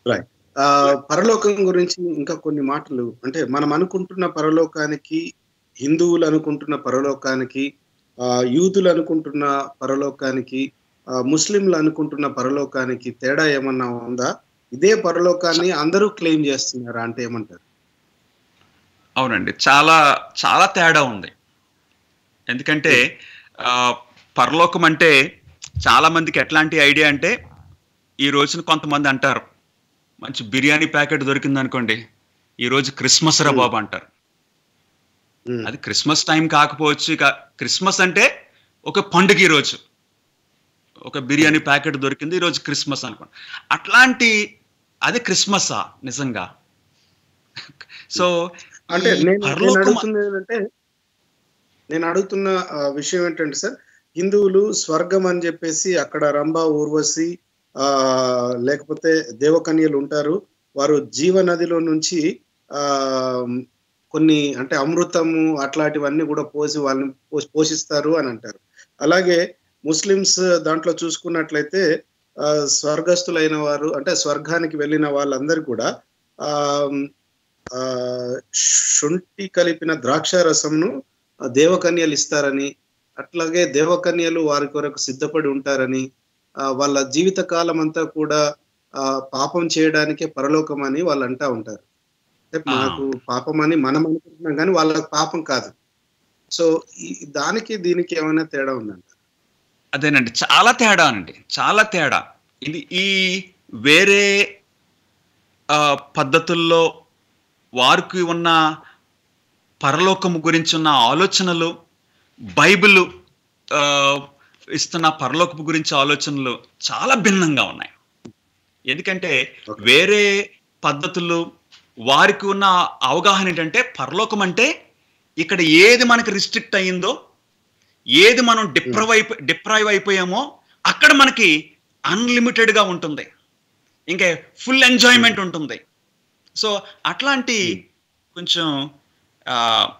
Right పరలోకం గురించి ఇంకా కొన్ని మాటలు అంటే మనం అనుకుంటున్న పరలోకానికి హిందువులు అనుకుంటున్న పరలోకానికి ఆ, యూదులు అనుకుంటున్న పరలోకానికి ఆ, ముస్లింలు అనుకుంటున్న పరలోకానికి తేడా ఏమన్నా ఉందా ఇదే పరలోకాన్ని అందరూ క్లెయిమ్ చేస్తున్నారా అంటే ఏమంటారు అవునండి చాలా చాలా తేడా ఉంది ఎందుకంటే ఆ, పరలోకం అంటే చాలా మందికి ఎట్లాంటి ఐడియా అంటే ఈ రోజున కొంతమంది అంటారు మంచి బిర్యానీ ప్యాకెట్ దొరికింది అనుకోండి ఈ రోజు క్రిస్మస్ రా బాబు అంటారు ఉమ్, అది క్రిస్మస్ టైం కాకపోవచ్చు ఇక క్రిస్మస్ అంటే ఒక పండుగ ఈ రోజు ఒక బిర్యానీ ప్యాకెట్ దొరికింది ఈ రోజు క్రిస్మస్ అనుకోండి అట్లాంటి అది క్రిస్మసా నిజంగా సో అంటే ఈ నేను నేను పరలోకం అడుగుతుంది ఏంటంటే నేను అడుగుతున్న ఆ, విషయం ఏంటంటే సార్ హిందువులు స్వర్గం అని చెప్పేసి అక్కడ రంభ ఊర్వశి ఆ లేకపోతే దేవకన్యలు ఉంటారు వారు జీవనదిలో నుంచి ఆ కొన్ని అంటే అమృతము అట్లాంటివన్నీ కూడా పోసి వాళ్ళని పోష్- పోషిస్తారు అని అంటారు అలాగే ముస్లిమ్స్ దాంట్లో చూసుకున్నట్లయితే ఆ, స్వర్గస్థులైన వారు అంటే స్వర్గానికి వెళ్ళిన వాళ్ళందరూ కూడా ఆ ఆ, శుంఠి కలిపిన ద్రాక్ష రసంను ఆ, దేవకన్యలు ఇస్తారని అట్లాగే దేవకన్యలు వారి కొరకు సిద్ధపడి ఉంటారని ఆ, వాళ్ళ జీవిత కాలం అంతా కూడా ఆ, పాపం చేయడానికే పరలోకం అని వాళ్ళు అంటా ఉంటారు అంటే ఆ. మనకు పాపం అని మనం అనుకుంటున్నాం కానీ వాళ్ళకి పాపం కాదు సో ఈ దానికి దీనికి ఏమైనా తేడా ఉందంట అదేనండి చాలా తేడా అండి చాలా తేడా ఇది ఈ వేరే ఆ, పద్ధతుల్లో వారికి ఉన్న పరలోకము గురించి ఉన్న ఆలోచనలు బైబిల్ ఆ, ఇస్తున్న పరలోకము గురించి ఆలోచనలు చాలా భిన్నంగా ఉన్నాయి ఎందుకంటే Okay. వేరే పద్ధతులు వారికి ఉన్న అవగాహన ఏంటంటే పరలోకం అంటే ఇక్కడ ఏది మనకి రిస్ట్రిక్ట్ అయ్యిందో ఏది మనం డిప్రైవ్ అయిపో డిప్రైవ్ అయిపోయామో అక్కడ మనకి అన్లిమిటెడ్ గా ఉంటుంది ఇంకా ఫుల్ ఎంజాయ్మెంట్ ఉంటుంది సో అట్లాంటి కొంచెం ఆ,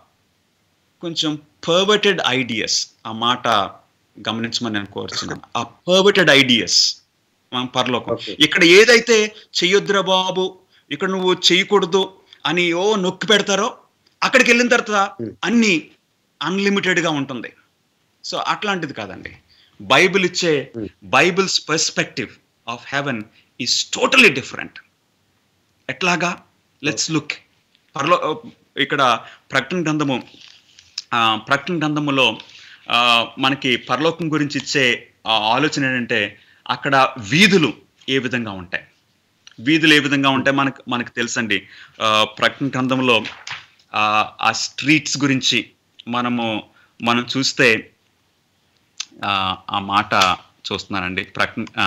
కొంచెం పర్వర్టెడ్ ఐడియస్ ఆ మాట గమనించమని నేను కోరుచున్నాను ఆ పర్వర్టెడ్ ఐడియస్ మన పరలోకం Okay. ఇక్కడ ఏదైతే చెయ్యొద్దురా బాబు ఇక్కడ నువ్వు చేయకూడదు అని ఓ నొక్కి పెడతారో అక్కడికి వెళ్ళిన తర్వాత Hmm. అన్ని అన్లిమిటెడ్ గా ఉంటుంది సో అట్లాంటిది కాదండి బైబిల్ ఇచ్చే Hmm. Bible's perspective of heaven is totally different ఎట్లాగా లెట్స్ లుక్ పరలో ఇక్కడ ప్రకటన గ్రంథము ఆ, ప్రకటన గ్రంథములో ఆ, మనకి పరలోకం గురించి ఇచ్చే ఆ ఆలోచన ఏంటంటే అక్కడ వీధులు ఏ విధంగా ఉంటాయి వీధులు ఏ విధంగా ఉంటాయి మనకు మనకు తెలుసండి ఆ, ప్రకటన గ్రంథంలో ఆ, ఆ స్ట్రీట్స్ గురించి మనము మనం చూస్తే ఆ, ఆ మాట చూస్తున్నానండి ప్రకటన ఆ,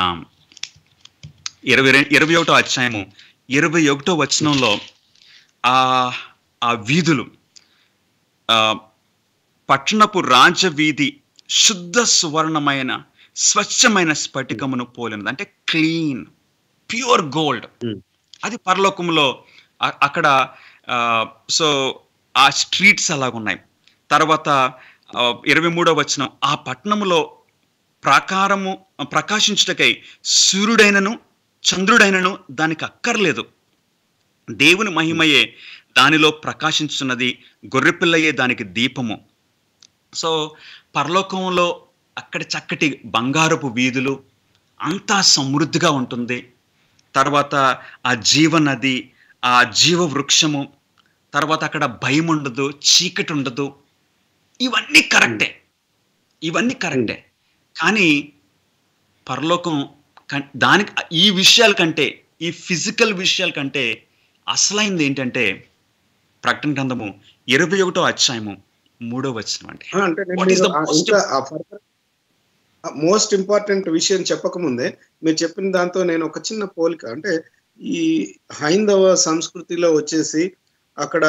ఇరవై రె- ఇరవై ఒకటో అధ్యాయము ఇరవై ఒకటో వచనంలో ఆ ఆ వీధులు ఆ, పట్టణపు రాజవీధి శుద్ధ సువర్ణమైన స్వచ్ఛమైన స్ఫటికమును పోలినది అంటే క్లీన్ ప్యూర్ గోల్డ్ Hmm. అది పరలోకంలో అ- అక్కడ సో ఆ స్ట్రీట్స్ అలాగున్నాయి తర్వాత ఆ, ఇరవై మూడో వచనం ఆ పట్టణములో ప్రాకారము ప్రకాశించుటకై సూర్యుడైనను చంద్రుడైనను దానికి అక్కర్లేదు దేవుని మహిమయే దానిలో ప్రకాశించున్నది గొర్రెపిల్లయే దానికి దీపము సో పరలోకంలో అక్కడ చక్కటి బంగారపు వీధులు అంతా సమృద్ధిగా ఉంటుంది తర్వాత ఆ జీవనది ఆ జీవ వృక్షము తర్వాత అక్కడ భయం ఉండదు చీకటి ఉండదు ఇవన్నీ కరెక్టే ఇవన్నీ కరెక్టే కానీ పరలోకం కన్- దానికి ఈ విషయాల కంటే ఈ ఫిజికల్ విషయాల కంటే అసలైంది ఏంటంటే ప్రకటన గ్రంథము ఇరవై ఒకటో అధ్యాయము మూడో వచనం అండి ఆ, అంటే నేను What is మీరు the ఆ most ఇంకా మోస్ట్ ఇంపార్టెంట్ విషయం చెప్పకముందే మీరు చెప్పిన దాంతో నేను ఒక చిన్న పోలిక అంటే ఈ హైందవ సంస్కృతిలో వచ్చేసి అక్కడ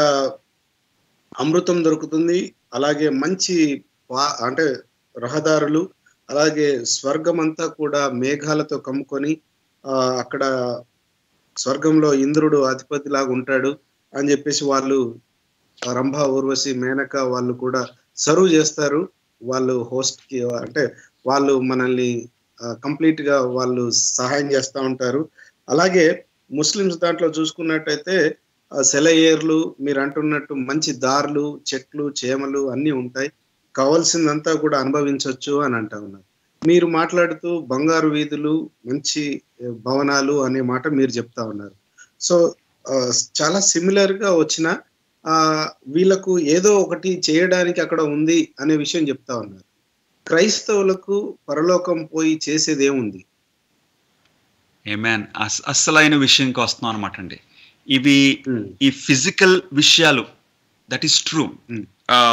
అమృతం దొరుకుతుంది అలాగే మంచి వా- అంటే రహదారులు అలాగే స్వర్గం అంతా కూడా మేఘాలతో కమ్ముకొని ఆ, అక్కడ స్వర్గంలో ఇంద్రుడు అధిపతి లాగా ఉంటాడు అని చెప్పేసి వాళ్ళు ఆ రంభ ఊర్వశి మేనక వాళ్ళు కూడా సర్వ్ చేస్తారు వాళ్ళు host కి అంటే వాళ్ళు మనల్ని కంప్లీట్ గా వాళ్ళు సహాయం చేస్తూ ఉంటారు అలాగే ముస్లిమ్స్ దాంట్లో చూసుకున్నట్టయితే ఆ, సెలయేర్లు మీరు అంటున్నట్టు మంచి దారులు చెట్లు చేమలు అన్నీ ఉంటాయి కావాల్సిందంతా కూడా అనుభవించవచ్చు అని అంటా ఉన్నారు మీరు మాట్లాడుతూ బంగారు వీధులు మంచి ఏ, భవనాలు అనే మాట మీరు చెప్తా ఉన్నారు సో ఆ, చాలా సిమిలర్ గా వచ్చిన ఆ, వీళ్ళకు ఏదో ఒకటి చేయడానికి అక్కడ ఉంది అనే విషయం చెప్తా ఉన్నారు క్రైస్తవులకు పరలోకం పోయి చేసేది ఏముంది ఏమేన్ అస్సలైన విషయంకి వస్తున్నాం అనమాట అండి ఇవి ఈ ఫిజికల్ విషయాలు దట్ ఈస్ ట్రూ Hmm.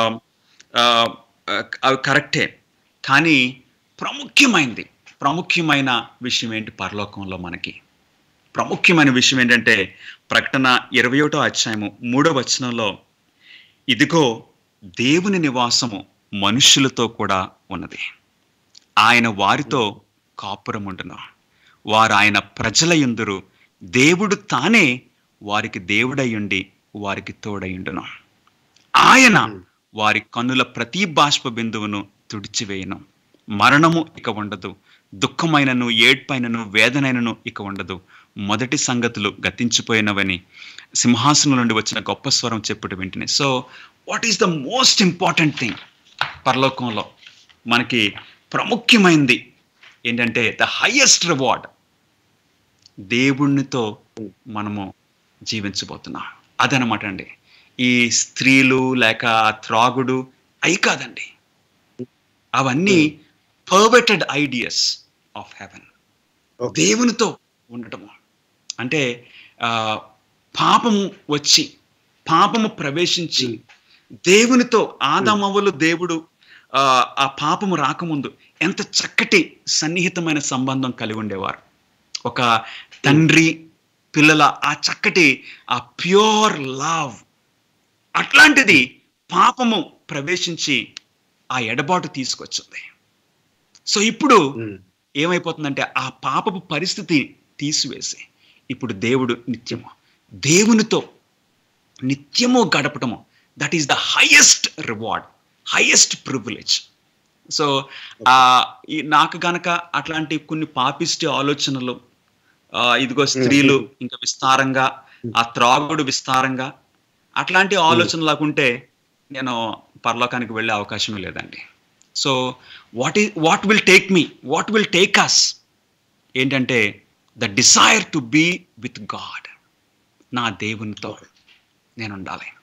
అవి కరెక్టే కానీ ప్రాముఖ్యమైనది ప్రాముఖ్యమైన విషయం ఏంటి పరలోకంలో మనకి ప్రాముఖ్యమైన విషయం ఏంటంటే ప్రకటన ఇరవై ఒకటో అధ్యాయము మూడో వచనంలో ఇదిగో దేవుని నివాసము మనుష్యులతో కూడా ఉన్నది ఆయన వారితో కాపురం ఉండును వారు ఆయన ప్రజల యందురు దేవుడు తానే వారికి దేవుడయ్యుండి వారికి తోడయుండును ఆయన వారి కన్నుల ప్రతి బాష్ప బిందువును తుడిచివేయను మరణము ఇక ఉండదు దుఃఖమైనను ఏడ్పైనను వేదనైనను ఇక ఉండదు మొదటి సంగతులు గతించిపోయినవని సింహాసనం నుండి వచ్చిన గొప్ప స్వరం చెప్పుడు వింటనే so what is the most important thing పరలోకంలో మనకి ప్రాముఖ్యమైనది ఏంటంటే ద హైయెస్ట్ రివార్డ్ దేవుణ్ణితో మనము జీవించబోతున్నాం అదనమాట అండి ఈ స్త్రీలు లేక త్రాగుడు అయి కాదండి అవన్నీ perverted ideas of heaven Okay. దేవునితో ఉండటము అంటే ఆ, పాపము వచ్చి పాపము ప్రవేశించి దేవునితో ఆదామవ్వలు దేవుడు ఆ, ఆ పాపము రాకముందు ఎంత చక్కటి సన్నిహితమైన సంబంధం కలిగి ఉండేవారు ఒక తండ్రి పిల్లల ఆ చక్కటి ఆ ప్యూర్ లవ్ అట్లాంటిది పాపము ప్రవేశించి ఆ ఎడబాటు తీసుకొచ్చింది సో ఇప్పుడు ఏమైపోతుందంటే ఆ పాపపు పరిస్థితి తీసివేసి ఇప్పుడు దేవుడు నిత్యము దేవునితో నిత్యము గడపటము that is the highest reward highest privilege so ఆ ఈ నాకు గనక అట్లాంటి కొన్ని పాపిష్టి ఆలోచనలు ఆ, ఇదిగో స్త్రీలు ఇంకా విస్తారంగా ఆ త్రాగుడు విస్తారంగా అట్లాంటి ఆలోచనలు లేకుంటే నేను పరలోకానికి వెళ్ళే అవకాశమే లేదండి సో వాట్ ఈ what will take me what will take us ఏంటంటే the desire to be with God నా దేవునితో నేను ఉండాలి